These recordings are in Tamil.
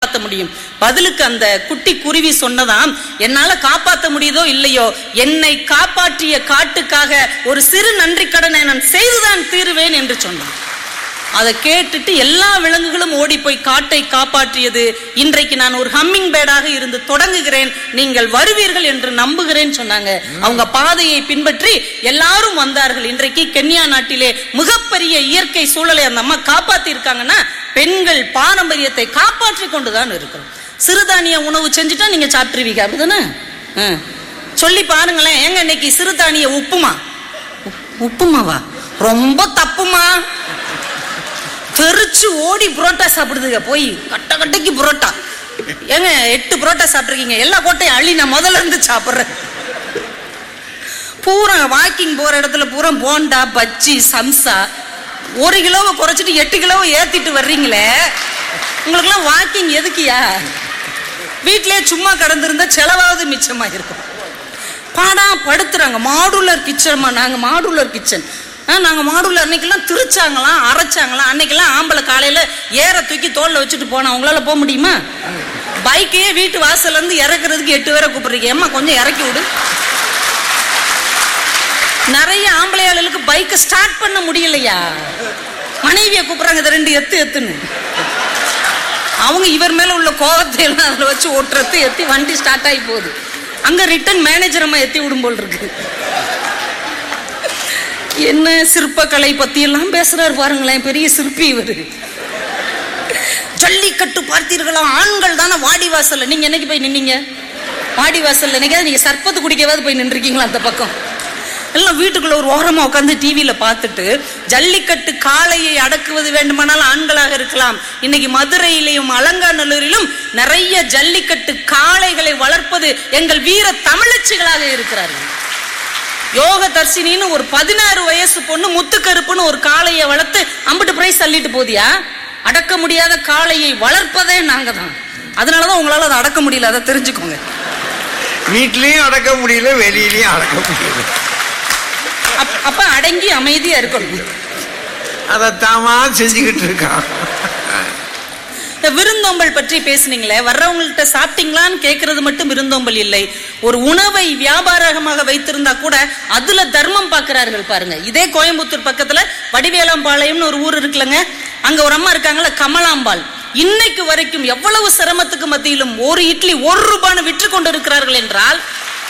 காப்பாத்த முடியும் பதிலுக்கு அந்த குட்டி குருவி சொன்னதாம் என்னால காப்பாத்த முடியுதோ இல்லையோ என்னை காப்பாற்றிய காட்டுக்காக ஒரு சிறு நன்றி கடனை நான் செய்துதான் தீருவேன் என்று சொன்னான் அதை கேட்டுட்டு எல்லா விலங்குகளும் ஓடி போய் காட்டை காப்பாற்றியது இன்றைக்கு நான் ஒரு ஹம்மிங் பேர்டாக இருந்து தொடங்குகிறேன் நீங்கள் வருவீர்கள் என்று நம்புகிறேன் சொன்னாங்க அவங்க பாதையை பின்பற்றி எல்லாரும் வந்தார்கள் இன்றைக்கு கென்யா நாட்டிலே மிகப்பெரிய இயற்கை சூழலை அந்த அம்மா காப்பாத்தி இருக்காங்கன்னா பெண்கள் பாரம்பரியத்தை காப்பாற்றி கொண்டுதான் இருக்கிறோம் சிறுதானிய உணவு செஞ்சுட்டா நீங்க சாப்பிட்டுருவீங்க அப்படிதானே ஆ. சொல்லி பாருங்களேன் ஏங்க இன்னைக்கு சிறுதானிய உப்புமா உப்- உப்புமாவா ரொம்ப தப்புமா தெரிச்சு ஓடி புரோட்டா சாப்பிடுதுங்க போய் கட்ட கட்டைக்கு புரோட்டா ஏங்க எட்டு புரோட்டா சாப்பிட்ருக்கீங்க எல்லா கோட்டையும் அள்ளி நான் முதல்ல இருந்து சாப்பிட்றேன் பூரா வாக்கிங் போற இடத்துல பூரா போண்டா பஜ்ஜி சம்சா ஒரு கிலோவை குறைச்சிட்டு எட்டு கிலோவை ஏத்திட்டு வர்றீங்களே உங்களுக்குலாம் வாக்கிங் எதுக்குயா வீட்டிலேயே சும்மா கடந்திருந்தா செலவாவது மிச்சமா இருக்கும் பாடா படுத்துறாங்க மாடுலர் கிச்சன்மா நாங்க மாடுலர் கிச்சன் நாங்க மாடுலர் அன்னைக்கெல்லாம் திரிச்சாங்களாம் அரைச்சாங்களாம் அன்னைக்கெல்லாம் ஆம்பளை காலையில ஏற தூக்கி தோல்ல வச்சுட்டு போனா உங்களால போக முடியுமா பைக்கையே வீட்டு வாசல்ல இருந்து இறக்குறதுக்கு எட்டு பேரை கூப்பிடுறீங்க ஏம்மா கொஞ்சம் இறக்கி விடு நிறைய ஆம்பளையாளுக்கு பைக்கை ஸ்டார்ட் பண்ண முடியலையா மனைவியை கூப்பிடுறாங்க இந்த ரெண்டு எத்து எத்துன்னு அவங்க இவர் மேல உள்ள கோபத்தை எல்லாம் அதுல வச்சு ஓட்டுறது எத்தி வண்டி ஸ்டார்ட் ஆகி போகுது அங்க ரிட்டன் மேனேஜர் அம்மா எத்தி விடும் போல் இருக்கு என்ன சிற்பக்கலை பத்தி எல்லாம் பேசுறாரு பாருங்களேன் பெரிய சிற்பி இவரு ஜல்லிக்கட்டு பார்த்தீர்களா ஆண்கள் தானே வாடி வாசல்ல நீங்க என்னைக்கு போய் நின்னீங்க வாடி வாசல்ல என்னைக்காவது நீங்க சர்பத்து குடிக்கவாது போய் நின்றுருக்கீங்களா அந்த பக்கம் எல்லாம் வீட்டுக்குள்ள ஒரு ஓரமா உட்காந்து டிவியில பார்த்துட்டு ஜல்லிக்கட்டு காளையை அடக்குவது வேண்டுமானால் ஆண்களாக இருக்கலாம் இன்னைக்கு மதுரையிலையும் அலங்காநல்லூரிலும் நிறைய ஜல்லிக்கட்டு காளைகளை வளர்ப்பது எங்கள் வீர தமிழச்சிகளாக இருக்கிறார்கள் யோக தர்சினின்னு ஒரு பதினாறு வயசு பொண்ணு முத்துக்கருப்புன்னு ஒரு காளையை வளர்த்து அம்பிட்டு பிரைஸ் தள்ளிட்டு போதியா அடக்க முடியாத காளையை வளர்ப்பதே நாங்க தான் அதனாலதான் உங்களால அதை அடக்க முடியல அதை தெரிஞ்சுக்கோங்க வீட்லயும் அடக்க முடியல வெளியிலயும் அடக்க முடியல அப்- அப்ப அடங்கி அமைதியா இருக்கணும் அதைத்தாமா செஞ்சுக்கிட்டு இருக்கான் இந்த விருந்தோம்பல் பற்றி பேசுனீங்களே வர்றவங்கள்ட்ட சாப்பிட்டீங்களான்னு கேட்கறது மட்டும் விருந்தோம்பல் இல்லை ஒரு உணவை வியாபாரமாக வைத்திருந்தா கூட அதுல தர்மம் பார்க்கிறார்கள் பாருங்க இதே கோயம்புத்தூர் பக்கத்துல வடிவேலாம்பாளையம்னு ஒரு ஊர் இருக்குல்லங்க அங்க ஒரு அம்மா இருக்காங்கல்ல கமலாம்பாள் இன்னைக்கு வரைக்கும் எவ்வளவு சிரமத்துக்கு மத்தியிலும் ஒரு இட்லி ஒரு ரூபான்னு விற்று கொண்டிருக்கிறார்கள் என்றால்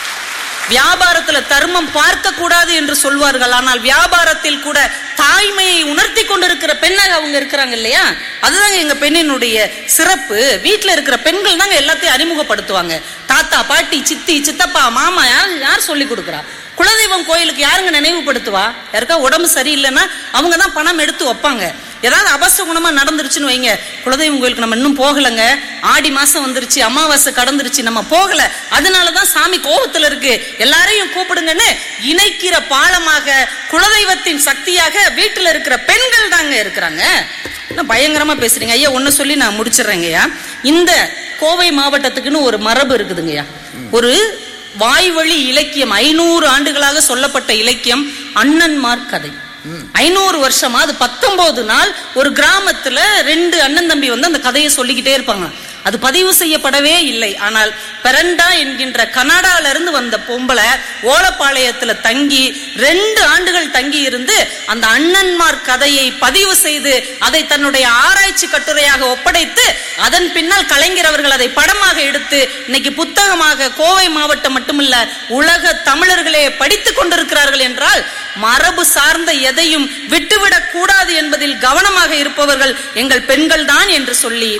வியாபாரத்துல தர்மம் பார்க்க கூடாது என்று சொல்வார்கள் ஆனால் வியாபாரத்தில் கூட தாய்மையை உணர்த்தி கொண்டிருக்கிற பெண்ணாக அவங்க இருக்கிறாங்க இல்லையா அதுதாங்க எங்க பெண்ணினுடைய சிறப்பு வீட்டுல இருக்கிற பெண்கள் தாங்க எல்லாத்தையும் அறிமுகப்படுத்துவாங்க தாத்தா பாட்டி சித்தி சித்தப்பா மாமா யார் யார் சொல்லி கொடுக்குறா குலதெய்வம் கோயிலுக்கு யாருங்க நினைவுபடுத்துவா யாருக்கா உடம்பு சரியில்லைன்னா அவங்க தான் பணம் எடுத்து வைப்பாங்க ஏதாவது அபசகுணமா நடந்துருச்சுன்னு வைங்க குலதெய்வம் கோயிலுக்கு நம்ம இன்னும் போகலங்க ஆடி மாசம் வந்துருச்சு அமாவாசை கடந்துருச்சு நம்ம போகல அதனாலதான் சாமி கோபத்துல இருக்கு எல்லாரையும் கூப்பிடுங்கன்னு இணைக்கிற பாலமாக குலதெய்வத்தின் சக்தியாக வீட்டுல இருக்கிற பெண்கள் தாங்க இருக்கிறாங்க என்ன பயங்கரமா பேசுறீங்க ஐயா ஒன்னு சொல்லி நான் முடிச்சிடுறேங்கய்யா இந்த கோவை மாவட்டத்துக்குன்னு ஒரு மரபு இருக்குதுங்கய்யா ஒரு வாய்வழி இலக்கியம் ஐநூறு ஆண்டுகளாக சொல்லப்பட்ட இலக்கியம் அண்ணன்மார் கதை ஐநூறு வருஷமா அது பத்தொன்பது நாள் ஒரு கிராமத்துல ரெண்டு அண்ணன் தம்பி வந்து அந்த கதையை சொல்லிக்கிட்டே இருப்பாங்க அது பதிவு செய்யப்படவே இல்லை ஆனால் பெரண்டா என்கின்ற கனடால இருந்து வந்த பொம்பளை ஓலப்பாளையத்துல தங்கி ரெண்டு ஆண்டுகள் தங்கி இருந்து அந்த அண்ணன்மார் கதையை பதிவு செய்து அதை தன்னுடைய ஆராய்ச்சி கட்டுரையாக ஒப்படைத்து அதன் பின்னால் கலைஞர் அவர்கள் அதை படமாக எடுத்து இன்னைக்கு புத்தகமாக கோவை மாவட்டம் மட்டுமல்ல உலக தமிழர்களே படித்துக் கொண்டிருக்கிறார்கள் என்றால் மரபு சார்ந்த எதையும் விட்டுவிடக் கூடாது என்பதில் கவனமாக இருப்பவர்கள் எங்கள் பெண்கள் தான் என்று சொல்லி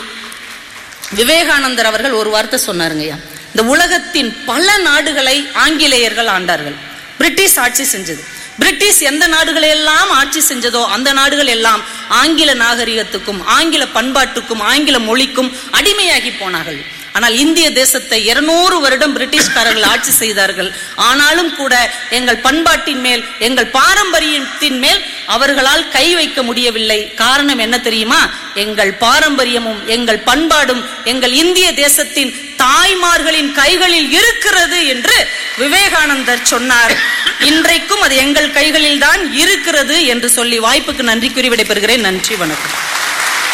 விவேகானந்தர் அவர்கள் ஒரு வார்த்தை சொன்னாருங்கய்யா இந்த உலகத்தின் பல நாடுகளை ஆங்கிலேயர்கள் ஆண்டார்கள் பிரிட்டிஷ் ஆட்சி செஞ்சது பிரிட்டிஷ் எந்த நாடுகளை எல்லாம் ஆட்சி செஞ்சதோ அந்த நாடுகள் எல்லாம் ஆங்கில நாகரிகத்துக்கும் ஆங்கில பண்பாட்டுக்கும் ஆங்கில மொழிக்கும் அடிமையாகி போனார்கள் ஆனால் இந்திய தேசத்தை இருநூறு வருடம் பிரிட்டிஷ்காரர்கள் ஆட்சி செய்தார்கள் ஆனாலும் கூட எங்கள் பண்பாட்டின் மேல் எங்கள் பாரம்பரியத்தின் மேல் அவர்களால் கை வைக்க முடியவில்லை காரணம் என்ன தெரியுமா எங்கள் பாரம்பரியமும் எங்கள் பண்பாடும் எங்கள் இந்திய தேசத்தின் தாய்மார்களின் கைகளில் இருக்கிறது என்று விவேகானந்தர் சொன்னார் இன்றைக்கும் அது எங்கள் கைகளில் தான் இருக்கிறது என்று சொல்லி வாய்ப்புக்கு நன்றி கூறி விடைபெறுகிறேன் நன்றி வணக்கம்